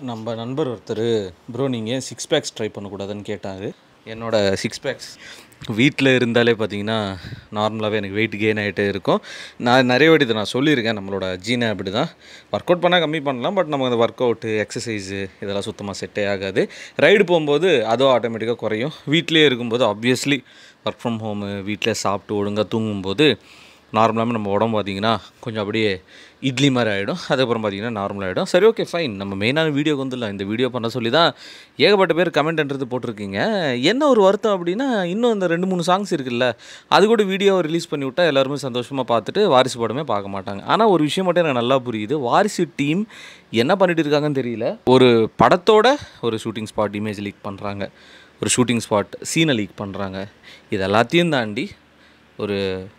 நம்ம நண்பர் ஒருத்தர் ப்ரோ நீங்கள் சிக்ஸ் பேக்ஸ் ட்ரை பண்ணக்கூடாதுன்னு கேட்டார் என்னோட சிக்ஸ் பேக்ஸ் வீட்டில் இருந்தாலே பார்த்தீங்கன்னா நார்மலாகவே எனக்கு வெயிட் கெயின் ஆகிட்டே இருக்கும் நான் நிறைய வாட்டி இதை நான் சொல்லியிருக்கேன் நம்மளோட ஜீனை அப்படி தான் ஒர்க் அவுட் பண்ணால் கம்மி பண்ணலாம் பட் நமக்கு அந்த ஒர்க் அவுட்டு எக்ஸசைஸு இதெல்லாம் சுத்தமாக செட்டே ஆகாது ரைடு போகும்போது அதுவும் ஆட்டோமேட்டிக்காக குறையும் வீட்டிலேயே இருக்கும்போது ஆப்வியஸ்லி ஒர்க் ஃப்ரம் ஹோமு வீட்டில் சாப்பிட்டு ஒழுங்காக தூங்கும்போது நார்மலாக நம்ம உடம்பு பார்த்திங்கன்னா கொஞ்சம் அப்படியே இட்லி மாதிரி ஆகிடும் அதுக்கப்புறம் பார்த்திங்கன்னா நார்மல் ஆகிடும் சரி ஓகே ஃபைன் நம்ம மெயினான வீடியோக்கு வந்துடலாம் இந்த வீடியோ பண்ண சொல்லி தான் ஏகப்பட்ட பேர் கமெண்ட்ன்றது போட்டிருக்கீங்க என்ன ஒரு வருத்தம் அப்படின்னா இன்னும் இந்த ரெண்டு மூணு சாங்ஸ் இருக்குல்ல அது கூட வீடியோ ரிலீஸ் பண்ணி விட்டால் எல்லாருமே சந்தோஷமாக பார்த்துட்டு வாரிசு படமே பார்க்க மாட்டாங்க ஆனால் ஒரு விஷயம் மட்டும் எனக்கு நல்லா புரியுது வாரிசு டீம் என்ன பண்ணிட்டு இருக்காங்கன்னு தெரியல ஒரு படத்தோட ஒரு ஷூட்டிங் ஸ்பாட் இமேஜ் லீக் பண்ணுறாங்க ஒரு ஷூட்டிங் ஸ்பாட் சீனை லீக் பண்ணுறாங்க இது எல்லாத்தையும் தாண்டி ஒரு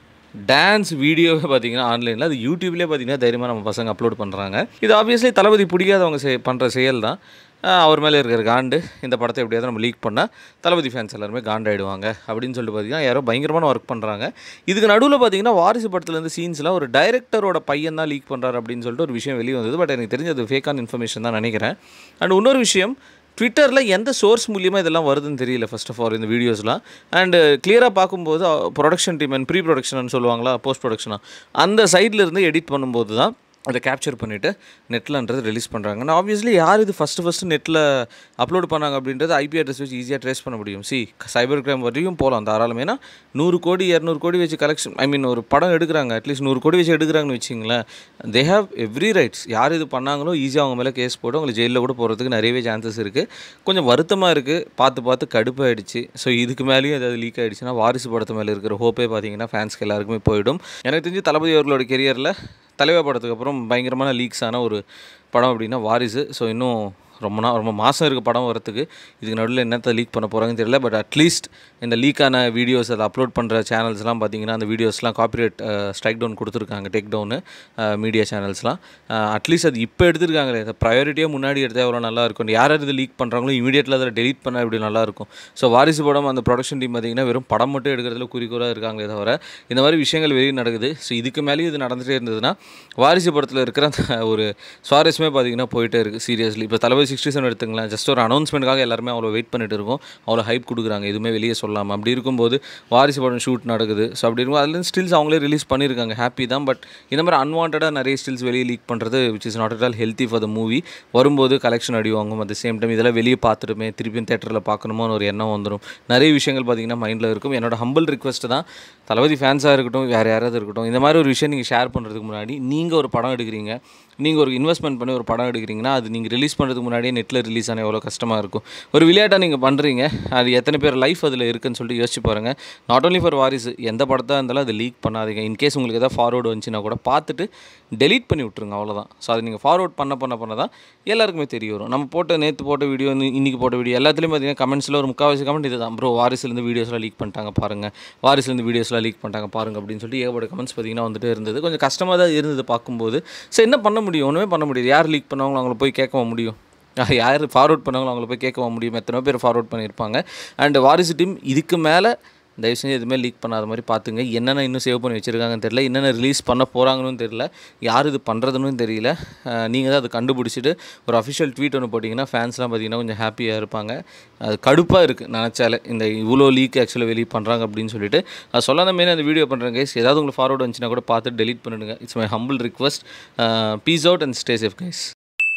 டான்ஸ் வீடியோவே பார்த்தீங்கன்னா ஆன்லைனில் அது யூடியூப்லேயே பார்த்தீங்கன்னா தைரியமாக நம்ம பசங்க அப்லோட் பண்ணுறாங்க இது ஆப்வியஸ்லி தளபதி பிடிக்காதவங்க செய் பண்ணுற செயல் தான் ஆஹ் அவர் மேலே இருக்கிற காண்டு இந்த படத்தை எப்படியாவது நம்ம லீக் பண்ணால் தளபதி ஃபேன்ஸ் எல்லாருமே காண்டாயிடுவாங்க அப்படின்னு சொல்லிட்டு பார்த்தீங்கன்னா யாரோ பயங்கரமான ஒர்க் பண்ணுறாங்க இதுக்கு நடுவில் பார்த்தீங்கன்னா வாரிசு படத்துலேருந்து சீன்ஸ்லாம் ஒரு டைரக்டரோட பையன் தான் லீக் பண்ணுறாரு அப்படின்னு சொல்லிட்டு ஒரு விஷயம் வெளியே வந்தது பட் எனக்கு தெரிஞ்சது ஃபேக்கான இன்ஃபர்மேஷன் தான் நினைக்கிறேன் அண்ட் இன்னொரு விஷயம் ட்விட்டரில் எந்த சோர்ஸ் மூலியமாக இதெல்லாம் வருதுன்னு தெரியல ஃபர்ஸ்ட் ஆஃப் ஆல் இந்த வீடியோஸ்லாம் அண்டு கிளியராக பார்க்கும்போது production team and pre production சொல்லுவாங்களா போஸ்ட் ப்ரொடக்ஷனாக அந்த சைடில் இருந்து எடிட் பண்ணும்போது தான் அதை கேப்சர் பண்ணிவிட்டு நெட்லன்றது ரிலீஸ் பண்ணுறாங்க நான் ஆப்வியஸ்லி யார் இது ஃபஸ்ட்டு ஃபஸ்ட்டு நெட்டில் அப்லோட் பண்ணாங்க அப்படின்றது ஐபி அட்ரஸ் வச்சு ஈஸியாக ட்ரேஸ் பண்ண முடியும் சி சைபர் கிரைம் வரையும் போகலாம் தாராளம் ஏன்னா நூறு கோடி இரநூறு கோடி வச்சு கலெக்ஷன் ஐ மீன் ஒரு படம் எடுக்கிறாங்க அட்லீஸ்ட் நூறு கோடி வச்சு எடுக்கிறாங்கன்னு வச்சிங்களேன் தே ஹேவ் எவ்ரி ரைட்ஸ் யார் இது பண்ணாங்களோ ஈஸியாக அவங்க மேலே கேஸ் போட்டு அவங்களை ஜெயிலில் கூட போகிறதுக்கு நிறையவே சான்சஸ் இருக்குது கொஞ்சம் வருத்தமாக இருக்குது பார்த்து பார்த்து கடுப்பாயிடுச்சு ஸோ இதுக்கு மேலேயும் ஏதாவது லீக் ஆகிடுச்சுன்னா வாரிசு படத்து மேலே இருக்கிற ஹோப்பே பார்த்தீங்கன்னா ஃபேன்ஸ்க்கு எல்லாருக்குமே போயிடும் எனக்கு தெரிஞ்சு தளபதி அவர்களோட கெரியரில் தலைவர் படத்துக்கு அப்புறம் பயங்கரமான லீக்ஸ் ஆன ஒரு படம் அப்படின்னா வாரிசு ஸோ இன்னும் ரொம்ப நாள் ரொம்ப மாதம் இருக்குது படம் வரத்துக்கு இதுக்கு நடுவில் என்னத்தை லீக் பண்ண போகிறாங்கன்னு தெரியல பட் அட்லீஸ்ட் இந்த லீக்கான வீடியோஸ் அதை அப்லோட் பண்ணுற சேனல்ஸ்லாம் பார்த்தீங்கன்னா அந்த வீடியோஸ்லாம் காப்பிரைட் ஸ்ட்ரைக் டவுன் கொடுத்துருக்காங்க டேக் டவுனு மீடியா சேனல்ஸ்லாம் அட்லீஸ்ட் அது இப்போ எடுத்திருக்காங்களே அதை ப்ரையாரிட்டியாக முன்னாடி எடுத்தால் எவ்வளோ நல்லா இருக்கும் யார் யார் இது லீக் பண்ணுறாங்களோ இமீடியட்டில் அதை டெலீட் பண்ணால் இப்படி நல்லாயிருக்கும் ஸோ வாரிசு படம் அந்த ப்ரொடக்ஷன் டீம் பார்த்தீங்கன்னா வெறும் படம் மட்டும் எடுக்கிறதுல குறிக்கோளாக இருக்காங்களே தவிர இந்த மாதிரி விஷயங்கள் வெளியே நடக்குது ஸோ இதுக்கு மேலேயும் இது நடந்துகிட்டே இருந்ததுன்னா வாரிசு படத்தில் இருக்கிற அந்த ஒரு சுவாரஸ்யமே பார்த்தீங்கன்னா போயிட்டே இருக்குது சீரியஸ்லி இப்போ தளபதி சிக்ஸ்டி செவன் எடுத்துங்களேன் ஜஸ்ட் ஒரு அனௌன்ஸ்மெண்ட்காக எல்லாருமே அவ்வளோ வெயிட் பண்ணிட்டு இருக்கோம் அவ்வளோ ஹைப் கொடுக்குறாங்க எதுவுமே வெளியே சொல்லாமல் அப்படி இருக்கும்போது வாரிசு படம் ஷூட் நடக்குது ஸோ அப்படி இருக்கும் அதுலேருந்து ஸ்டில்ஸ் அவங்களே ரிலீஸ் பண்ணியிருக்காங்க ஹாப்பி தான் பட் இந்த மாதிரி அன்வான்டாக நிறைய ஸ்டில்ஸ் வெளியே லீக் பண்ணுறது which is not at all healthy for the movie வரும்போது கலெக்ஷன் அடி வாங்கும் அட் சேம் டைம் இதெல்லாம் வெளியே பார்த்துட்டுமே திருப்பியும் தேட்டரில் பார்க்கணுமோன்னு ஒரு எண்ணம் வந்துடும் நிறைய விஷயங்கள் பார்த்தீங்கன்னா மைண்டில் இருக்கும் என்னோட ஹம்பிள் ரிக்வஸ்ட் தான் தளபதி ஃபேன்ஸாக இருக்கட்டும் வேறு யாராவது இருக்கட்டும் இந்த மாதிரி ஒரு விஷயம் நீங்கள் ஷேர் பண்ணுறதுக்கு முன்னாடி நீங்கள் ஒரு படம் எடுக்கிறீங்க நீங்கள் ஒரு இன்வெஸ்ட்மெண்ட் பண்ணி ஒரு படம் எடுக்கிறீங்கன்னா அது நீங்கள் ரிலீஸ் பண்ணுறதுக்கு முன்னாடியே நெட்டில் ரிலீஸ் ஆனால் எவ்வளோ கஷ்டமாக இருக்கும் ஒரு விளையாட்டாக நீங்கள் பண்ணுறீங்க அது எத்தனை பேர் லைஃப் அதில் இருக்குன்னு சொல்லிட்டு யோசிச்சு பாருங்கள் நாட் only ஃபார் வாரிசு எந்த படத்தாக இருந்தாலும் அது லீக் பண்ணாதீங்க இன்கேஸ் உங்களுக்கு எதாவது ஃபார்வர்டு வந்துச்சுன்னா கூட பார்த்துட்டு டெலீட் பண்ணி விட்ருங்க அவ்வளோதான் ஸோ அது நீங்கள் ஃபார்வர்ட் பண்ண பண்ண பண்ண தான் எல்லாருக்குமே தெரிய வரும் நம்ம போட்ட நேற்று போட்ட வீடியோ இன்றைக்கி போட்ட வீடியோ எல்லாத்துலேயும் பார்த்தீங்கன்னா கமெண்ட்ஸில் ஒரு முக்கால்வாசி கமெண்ட் இது தான் ப்ரோ வாரிசுலேருந்து வீடியோஸ்லாம் லீக் பண்ணிட்டாங்க பாருங்கள் வாரிசுலேருந்து வீடியோஸ்லாம் லீக் பண்ணிட்டாங்க பாருங்க அப்படின்னு சொல்லிட்டு ஏகப்பட்ட கமெண்ட்ஸ் பார்த்தீங்கன்னா வந்துட்டு இருந்தது கொஞ்சம் கஷ்டமாக தான் இருந்தது பார்க்கும்போது ஸோ என்ன பண்ண முடியும் ஒன்றுமே பண்ண முடியாது யார் லீக் பண்ணவங்களோ அவங்கள போய் கேட்க முடியும் யார் ஃபார்வர்ட் பண்ணவங்களோ அவங்கள போய் கேட்க முடியும் எத்தனை பேர் ஃபார்வர்ட் பண்ணியிருப்பாங்க அண்ட் வாரிசு டீம் இதுக்கு மேலே தயவு செஞ்சு எதுவுமே லீக் பண்ணாத மாதிரி பார்த்துங்க என்னென்ன இன்னும் சேவ் பண்ணி வச்சுருக்காங்கன்னு தெரியல என்னென்ன ரிலீஸ் பண்ண போகிறாங்கன்னு தெரியல யார் இது பண்ணுறதுன்னு தெரியல நீங்கள் தான் அதை கண்டுபிடிச்சிட்டு ஒரு அஃபிஷியல் ட்வீட் ஒன்று போட்டிங்கன்னா ஃபேன்ஸ்லாம் பார்த்தீங்கன்னா கொஞ்சம் ஹாப்பியாக இருப்பாங்க அது கடுப்பாக இருக்குது நினச்சாலே இந்த இவ்வளோ லீக் ஆக்சுவலாக வெளியே பண்ணுறாங்க அப்படின்னு சொல்லிட்டு அது சொல்லாத மாரி அந்த வீடியோ பண்ணுறேன் கைஸ் ஏதாவது உங்களுக்கு ஃபார்வர்ட் வந்துச்சுன்னா கூட பார்த்து டெலீட் பண்ணிடுங்க it's my humble request peace out and stay safe guys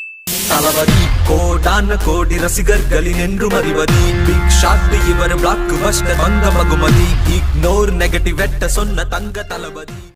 Thalapathy கோடான கோடி ரசிகர்களின் என்றும் அறிவதி பிக் ஷாட் இவர் பிளாக் பஸ்டர் வந்த மகுமதி இக்னோர் நெகட்டிவ் வெட்ட சொன்ன தங்க தளபதி